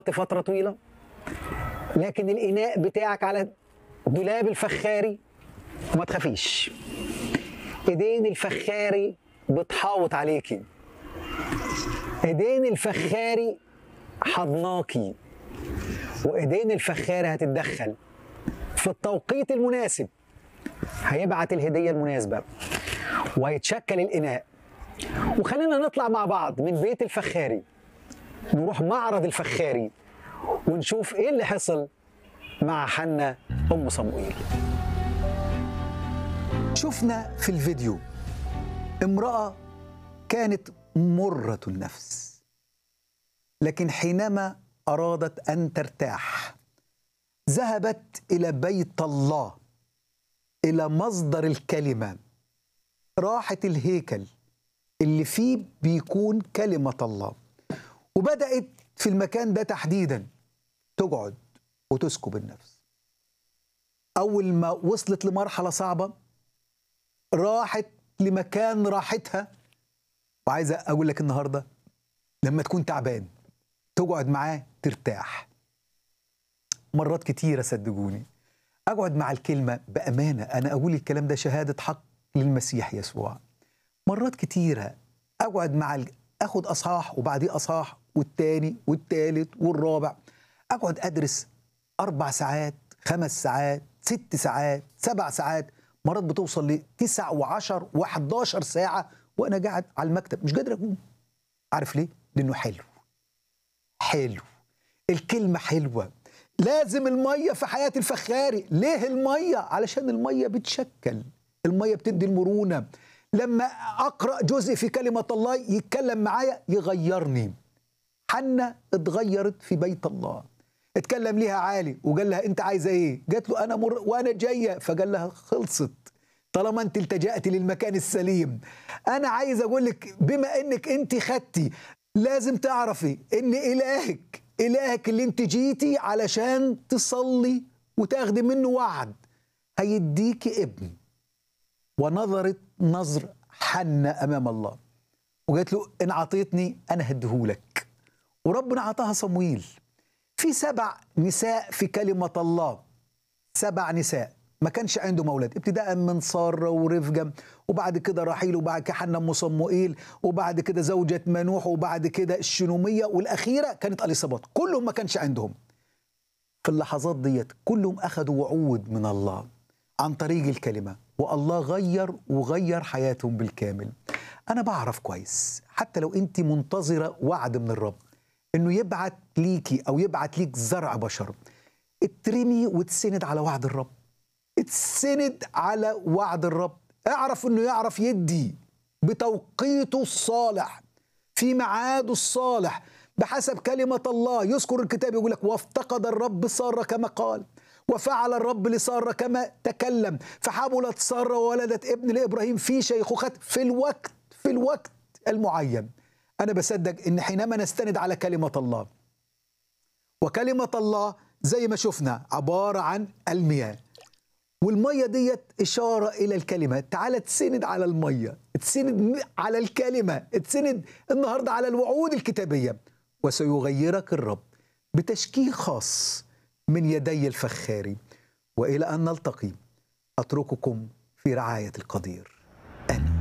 فترة طويلة لكن الإناء بتاعك على دولاب الفخاري وما تخافيش ايدين الفخاري بتحاوط عليكي ايدين الفخاري حضناكي وايدين الفخاري هتتدخل في التوقيت المناسب هيبعت الهدية المناسبة وهيتشكل الإناء وخلينا نطلع مع بعض من بيت الفخاري نروح معرض الفخاري ونشوف ايه اللي حصل مع حنا ام صموئيل شفنا في الفيديو امرأة كانت مرة النفس لكن حينما أرادت أن ترتاح ذهبت إلى بيت الله إلى مصدر الكلمة راحت الهيكل اللي فيه بيكون كلمة الله وبدأت في المكان ده تحديدا تقعد وتسكب النفس أول ما وصلت لمرحلة صعبة راحت لمكان راحتها وعايزة أقول لك النهاردة لما تكون تعبان تقعد معاه ترتاح مرات كتيرة صدقوني أقعد مع الكلمة بأمانة أنا أقول الكلام ده شهادة حق للمسيح يسوع مرات كتيرة أقعد مع ال... أخد أصحاح وبعديه أصحاح والتاني والتالت والرابع أقعد أدرس أربع ساعات خمس ساعات ست ساعات سبع ساعات مرات بتوصل لتسع وعشر وحداشر ساعة وأنا قاعد على المكتب مش قادر أقوم عارف ليه؟ لأنه حلو حلو الكلمة حلوة لازم المية في حياة الفخاري ليه المية؟ علشان المية بتشكل المية بتدي المرونة لما أقرأ جزء في كلمة الله يتكلم معايا يغيرني حنة اتغيرت في بيت الله اتكلم ليها عالي وقال لها انت عايزه ايه قالت له انا مر وانا جايه فقال لها خلصت طالما انت التجأت للمكان السليم انا عايز اقول لك بما انك انت خدتي لازم تعرفي ان الهك الهك اللي انت جيتي علشان تصلي وتاخدي منه وعد هيديكي ابن ونظرت نظر حنة امام الله وقالت له ان عطيتني انا هديهولك وربنا عطاها صمويل في سبع نساء في كلمة الله سبع نساء ما كانش عنده مولد ابتداء من سارة ورفجة وبعد كده رحيل وبعد كده حنا ام صموئيل وبعد كده زوجة منوح وبعد كده الشنومية والأخيرة كانت أليصابات كلهم ما كانش عندهم في اللحظات ديت كلهم أخذوا وعود من الله عن طريق الكلمة والله غير وغير حياتهم بالكامل أنا بعرف كويس حتى لو أنت منتظرة وعد من الرب انه يبعت ليكي او يبعت ليك زرع بشر اترمي وتسند على وعد الرب اتسند على وعد الرب اعرف انه يعرف يدي بتوقيته الصالح في ميعاده الصالح بحسب كلمة الله يذكر الكتاب يقول لك وافتقد الرب سارة كما قال وفعل الرب لسارة كما تكلم فحملت سارة وولدت ابن لإبراهيم في شيخوخة في الوقت في الوقت المعين أنا بصدق إن حينما نستند على كلمة الله وكلمة الله زي ما شفنا عبارة عن المياه والمية ديت إشارة إلى الكلمة تعال تسند على المية تسند على الكلمة تسند النهاردة على الوعود الكتابية وسيغيرك الرب بتشكيل خاص من يدي الفخاري وإلى أن نلتقي أترككم في رعاية القدير آمين